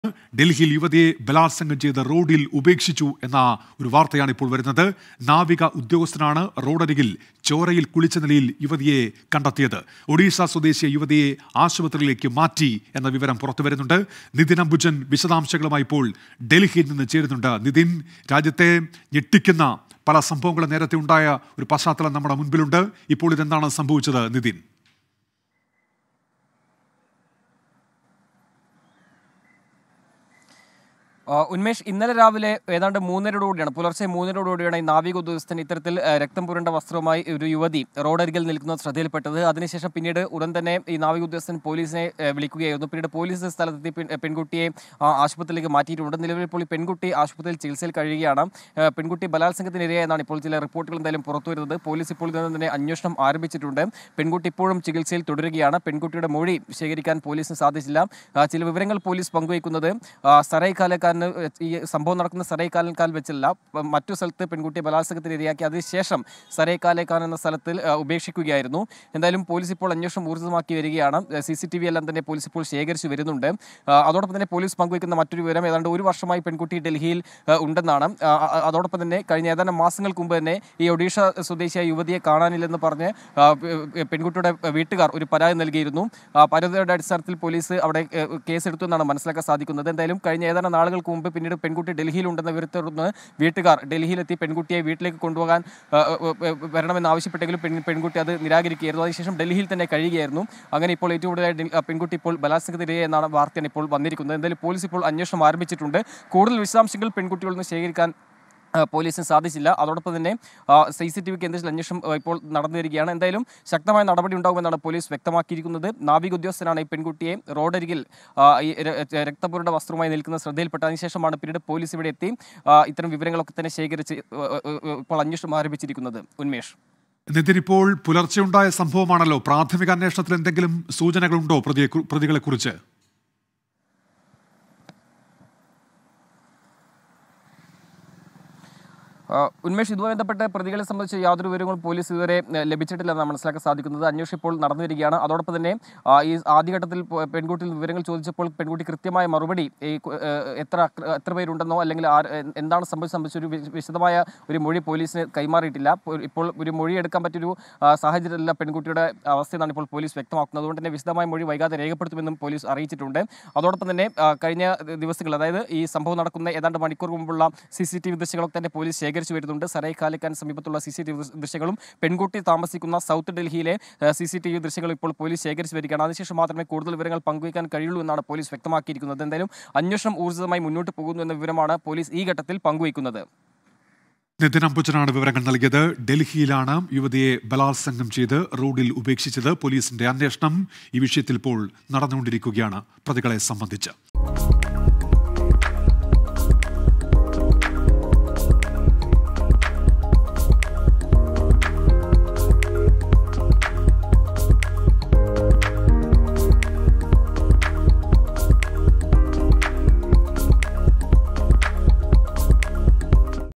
ഡൽഹിയിൽ യുവതിയെ ബലാത്സംഗം ചെയ്ത് റോഡിൽ ഉപേക്ഷിച്ചു എന്ന ഒരു വാർത്തയാണ് ഇപ്പോൾ വരുന്നത് നാവിക ഉദ്യോഗസ്ഥനാണ് റോഡരികിൽ ചോരയിൽ കുളിച്ച നിലയിൽ യുവതിയെ കണ്ടെത്തിയത് ഒഡീഷ സ്വദേശിയ യുവതിയെ ആശുപത്രിയിലേക്ക് മാറ്റി എന്ന വിവരം പുറത്തു വരുന്നുണ്ട് നിതിൻ അംബുജൻ വിശദാംശങ്ങളുമായി ഇപ്പോൾ ഡൽഹിയിൽ നിന്ന് ചേരുന്നുണ്ട് നിതിൻ രാജ്യത്തെ ഞെട്ടിക്കുന്ന പല സംഭവങ്ങളും നേരത്തെ ഉണ്ടായ ഒരു പശ്ചാത്തലം നമ്മുടെ മുൻപിലുണ്ട് ഇപ്പോൾ ഇതെന്താണ് സംഭവിച്ചത് നിതിൻ ആ, ഉന്മേഷ് ഇന്നലെ രാവിലെ ഏതാണ്ട് മൂന്നരയോടുകൂടിയാണ് പുലർച്ചെ മൂന്നരയോടുകൂടിയാണ് ഈ നാവിക ഉദ്യോഗസ്ഥൻ ഇത്തരത്തിൽ ആ, രക്തം പുരണ്ട വസ്ത്രവുമായി ഒരു യുവതി റോഡരികിൽ നിൽക്കുന്നത് ശ്രദ്ധയിൽപ്പെട്ടത് അതിനുശേഷം പിന്നീട് ഉടൻ തന്നെ ഈ നാവിക ഉദ്യോഗസ്ഥൻ പോലീസിനെ ആ, വിളിക്കുകയായിരുന്നു പിന്നീട് പോലീസ് സ്ഥലത്തെത്തി പെൺ- പെൺകുട്ടിയെ ആ, ആശുപത്രിയിലേക്ക് മാറ്റിയിട്ടുണ്ട് നിലവിൽ ഇപ്പോൾ ഈ പെൺകുട്ടി ആശുപത്രിയിൽ ചികിത്സയിൽ കഴിയുകയാണ് ആ, പെൺകുട്ടി ബലാത്സംഗത്തിനിരയായെന്നാണ് ഇപ്പോൾ ചില റിപ്പോർട്ടുകൾ എന്തായാലും പുറത്തു വരുന്നത് പോലീസ് ഇപ്പോൾ ഇതിൽ നിന്ന് തന്നെ അന്വേഷണം ആരംഭിച്ചിട്ടുണ്ട് പെൺകുട്ടി ഇപ്പോഴും ചികിത്സയിൽ തുടരുകയാണ് പെൺകുട്ടിയുടെ മൊഴി ശേഖരിക്കാൻ പോലീസിന് സാധിച്ചില്ല ആ, ചില വിവരങ്ങൾ പോലീസ് പങ്കുവയ്ക്കുന്നത് ആ, സറൈ കാലക്കാരന് ഈ സംഭവം നടക്കുന്ന സറൈ കാലക്കാൽ വെച്ചല്ല പ- മറ്റു സ്ഥലത്ത് പെൺകുട്ടിയെ ബലാത്സംഗത്തിന് ഇരയാക്കി അതിനുശേഷം സറൈ കാലേക്കാൻ എന്ന സ്ഥലത്തിൽ ആ, ഉപേക്ഷിക്കുകയായിരുന്നു എന്തായാലും പോലീസ് ഇപ്പോൾ അന്വേഷണം ഊർജിതമാക്കി വരികയാണ് സി സി ടി വി എല്ലാം തന്നെ പോലീസ് ഇപ്പോൾ ശേഖരിച്ചു വരുന്നുണ്ട് ആ, അതോടൊപ്പം തന്നെ പോലീസ് പങ്കുവയ്ക്കുന്ന മറ്റൊരു വിവരം ഏതാണ്ട് ഒരു വർഷമായി പെൺകുട്ടി ഡൽഹിയിൽ ആ, ഉണ്ടെന്നാണ് ആ, ആ, അതോടൊപ്പം തന്നെ കഴിഞ്ഞ ഏതാനും മാസങ്ങൾക്ക് മുമ്പ് തന്നെ ഈ ഒഡീഷ സ്വദേശിയായ യുവതിയെ കാണാനില്ലെന്ന് പറഞ്ഞ് ആ, പെ- പെൺകുട്ടിയുടെ വീട്ടുകാർ ഒരു പരാതി നൽകിയിരുന്നു ആ പരാതിയുടെ അടിസ്ഥാനത്തിൽ പോലീസ് അവിടെ ഏ, കേസെടുത്തു എന്നാണ് മനസ്സിലാക്കാൻ സാധിക്കുന്നത് എന്തായാലും കഴിഞ്ഞ ഏതാനും നാളുകൾക്ക് മുമ്പ് പിന്നീട് പെൺകുട്ടി ഡൽഹിയിലുണ്ടെന്ന വിവരത്തെ തുടർന്ന് വീട്ടുകാർ ഡൽഹിയിലെത്തി പെൺകുട്ടിയെ വീട്ടിലേക്ക് കൊണ്ടുപോകാൻ ആ, ആ, ആ, വരണമെന്ന് ആവശ്യപ്പെട്ടെങ്കിലും പെൺ പെൺകുട്ടി അത് നിരാകരിക്കുകയായിരുന്നു അതിനുശേഷം ഡൽഹിയിൽ തന്നെ കഴിയുകയായിരുന്നു അങ്ങനെ ഇപ്പോൾ ഏറ്റവും കൂടുതലായി ഡൽ- ആ, പെൺകുട്ടി ഇപ്പോൾ ബലാത്സംഗത്തിനിരയെ എന്നാണ് വാർത്തയാണ് ഇപ്പോൾ വന്നിരിക്കുന്നത് എന്തായാലും പോലീസ് ഇപ്പോൾ അന്വേഷണം ആരംഭിച്ചിട്ടുണ്ട് കൂടുതൽ വിശദാംശങ്ങൾ പെൺകുട്ടികളിൽ നിന്ന് ശേഖരിക്കാൻ ആ, പോലീസിന് സാധിച്ചില്ല അതോടൊപ്പം തന്നെ സി സി ടി വി കേന്ദ്രത്തിൽ അന്വേഷണം ആ, ഇപ്പോൾ നടന്നു വരികയാണ് എന്തായാലും ശക്തമായ നടപടി ഉണ്ടാകുമെന്നാണ് പോലീസ് വ്യക്തമാക്കിയിരിക്കുന്നത് നാവിക ഉദ്യോഗസ്ഥനാണ് ഈ പെൺകുട്ടിയെ റോഡരികിൽ ആ, ഈ ര- ര- രക്തപുരയുടെ വസ്ത്രവുമായി നിൽക്കുന്ന ശ്രദ്ധയിൽപ്പെട്ട അതിനുശേഷമാണ് പിന്നീട് പോലീസ് ഇവിടെ എത്തി ആ, ഇത്തരം വിവരങ്ങളൊക്കെ തന്നെ ശേഖരിച്ച് ആ, ആ, ആ, ഇപ്പോൾ അന്വേഷണം ആരംഭിച്ചിരിക്കുന്നത് ഉന്മേഷ് നിതിൻ ഇപ്പോൾ പുലർച്ചെ ഉണ്ടായ സംഭവമാണല്ലോ പ്രാഥമിക അന്വേഷണത്തിൽ എന്തെങ്കിലും സൂചനകളുണ്ടോ പ്രതിയെ പ്രതികളെ കുറിച്ച് ആ, ഉന്മേഷ് ഇതുമായി ബന്ധപ്പെട്ട് പ്രതികളെ സംബന്ധിച്ച് യാതൊരു വിവരങ്ങളും പോലീസ് ഇതുവരെ ഏ, ലഭിച്ചിട്ടില്ലെന്നാണ് മനസ്സിലാക്കാൻ സാധിക്കുന്നത് അന്വേഷണം ഇപ്പോൾ നടന്നു വരികയാണ് അതോടൊപ്പം തന്നെ ആ, ഈ ആദ്യഘട്ടത്തിൽ പോ- പെൺകുട്ടിയിൽ വിവരങ്ങൾ ചോദിച്ചപ്പോൾ പെൺകുട്ടി കൃത്യമായ മറുപടി ഈ കു- ഏ, എത്ര അക്ര- എത്ര പേരുണ്ടെന്നോ അല്ലെങ്കിൽ ആര്- എ- എന്താണ് സംഭവിച്ചത് സംബന്ധിച്ച ഒരു വി- വിശദമായ ഒരു മൊഴി പോലീസിന് കൈമാറിയിട്ടില്ല ഇപ്പോൾ- ഇപ്പോൾ ഒരു മൊഴി എടുക്കാൻ പറ്റിയൊരു ആ, സാഹചര്യത്തിലല്ല പെൺകുട്ടിയുടെ അവസ്ഥയെന്നാണ് ഇപ്പോൾ പോലീസ് വ്യക്തമാക്കുന്നത് അതുകൊണ്ട് തന്നെ വിശദമായ മൊഴി വൈകാതെ രേഖപ്പെടുത്തുമെന്നും പോലീസ് അറിയിച്ചിട്ടുണ്ട് അതോടൊപ്പം തന്നെ ആ, കഴിഞ്ഞ ദിവസങ്ങൾ അതായത് ഈ സംഭവം നടക്കുന്ന ഏതാണ്ട് മണിക്കൂർ മുമ്പുള്ള സി സി ടി വി ദൃശ്യങ്ങളൊക്കെ തന്നെ പോലീസ് ശേഖരിച്ചു വരുന്നുണ്ട് സരൈ കാലിക്കാൻ സമീപത്തുള്ള സി സി ടി വി ദൃശ്യങ്ങളും പെൺകുട്ടി താമസിക്കുന്ന സൗത്ത് ഡൽഹിയിലെ സി സി ടി വി ദൃശ്യങ്ങൾ ഇപ്പോൾ പോലീസ് ശേഖരിച്ചു വരികയാണ് അതിനുശേഷം മാത്രമേ കൂടുതൽ വിവരങ്ങൾ പങ്കുവയ്ക്കാൻ കഴിയുള്ളൂ എന്നാണ് പോലീസ് വ്യക്തമാക്കിയിരിക്കുന്നത് എന്തായാലും അന്വേഷണം ഊർജിതമായി മുന്നോട്ട് പോകുന്നു എന്ന വിവരമാണ് പോലീസ് ഈ ഘട്ടത്തിൽ പങ്കുവയ്ക്കുന്നത് നിതിൻ അംബുജനാണ് വിവരങ്ങൾ നൽകിയത് ഡൽഹിയിലാണ് യുവതിയെ ബലാത്സംഗം ചെയ്ത് റോഡിൽ ഉപേക്ഷിച്ചത് പോലീസിന്റെ അന്വേഷണം ഈ വിഷയത്തിൽ ഇപ്പോൾ നടന്നുകൊണ്ടിരിക്കുകയാണ് പ്രതികളെ സംബന്ധിച്ച്